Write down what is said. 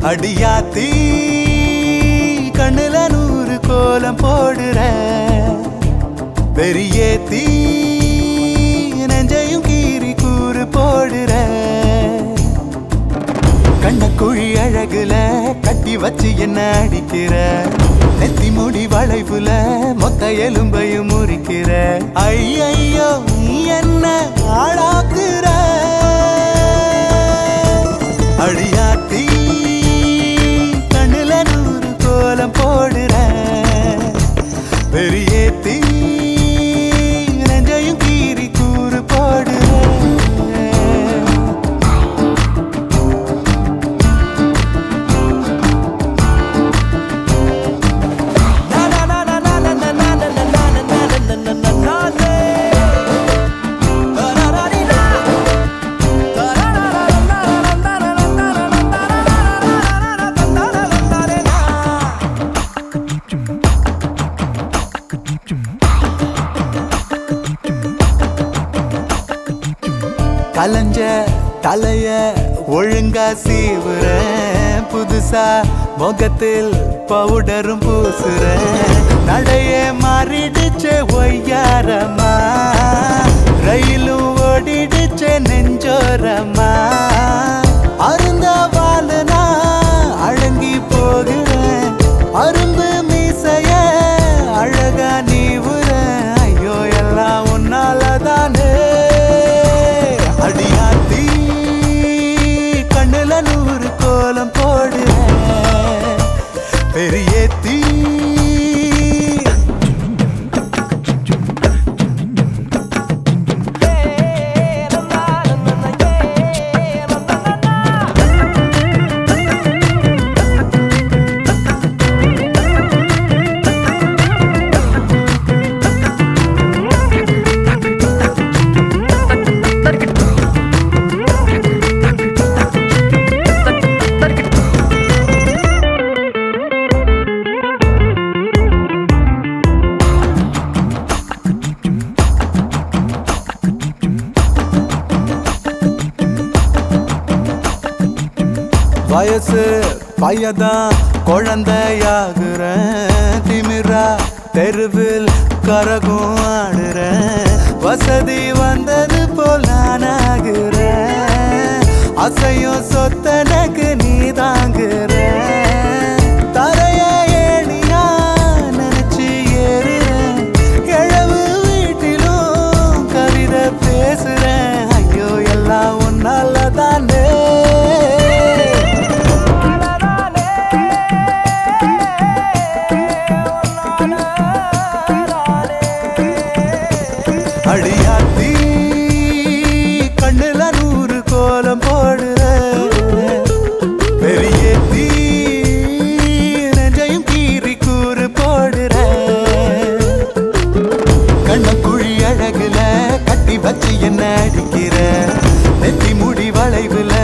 அடியாத்தி கண்ணுல நூறு கோலம் போடுற பெரியேத்தி நெஞ்சையும் கீறி கூறு போடுற கண்ணக்குழி அழகுல கட்டி வச்சு என்ன அடிக்கிற நெத்தி முடி வளைவுல மொத்த எலும்பையும் முறிக்கிற ஐயையோ நீ என்ன ஆளாக்குற அடியாத்தி கண்ணுல நூறு கோலம் போடுற பெரியேத்தி நெஞ்சையும் கீறி கூறு போடுற கலஞ்ச தலைய ஒழுங்கா சீவுற புதுசா முகத்தில் பவுடரும் பூசுற நடைய மாறிடுச்சு ஒய்யாரமா ரயிலும் ஓடிடுச்சு நெஞ்சோரமா அருந்த வாழுனா அழங்கி போகிறேன் அரும்பு மீசைய அழகா நீவுற ஐயோ எல்லாம் உன்னாலதானே அடியாத்தி கண்ணுல நூறு கோலம் போடுறேன் பெரியேத்தி வயசு பையதான் குழந்தையாகுறேன் திமிரா தெருவில் கரகும் ஆடுறேன் வசதி வந்தது போல் நானாகிறேன் அசையும் சொத்தனக்கு நீ தாங்குற தரைய ஏணியா நினைச்சு ஏறுறேன் கிழவு வீட்டிலும் கவிதை பேசுறேன் ஐயோ எல்லாம் உன்னால தானே அடியாத்தி கண்ணுல நூறு கோலம் போடுற பெரியேத்தி நெஞ்சையும் கீறி கூறு போடுற கண்ணக்குழி அழகுல கட்டி வச்சு என்ன அடிக்கிற நெத்தி முடி வளைவுல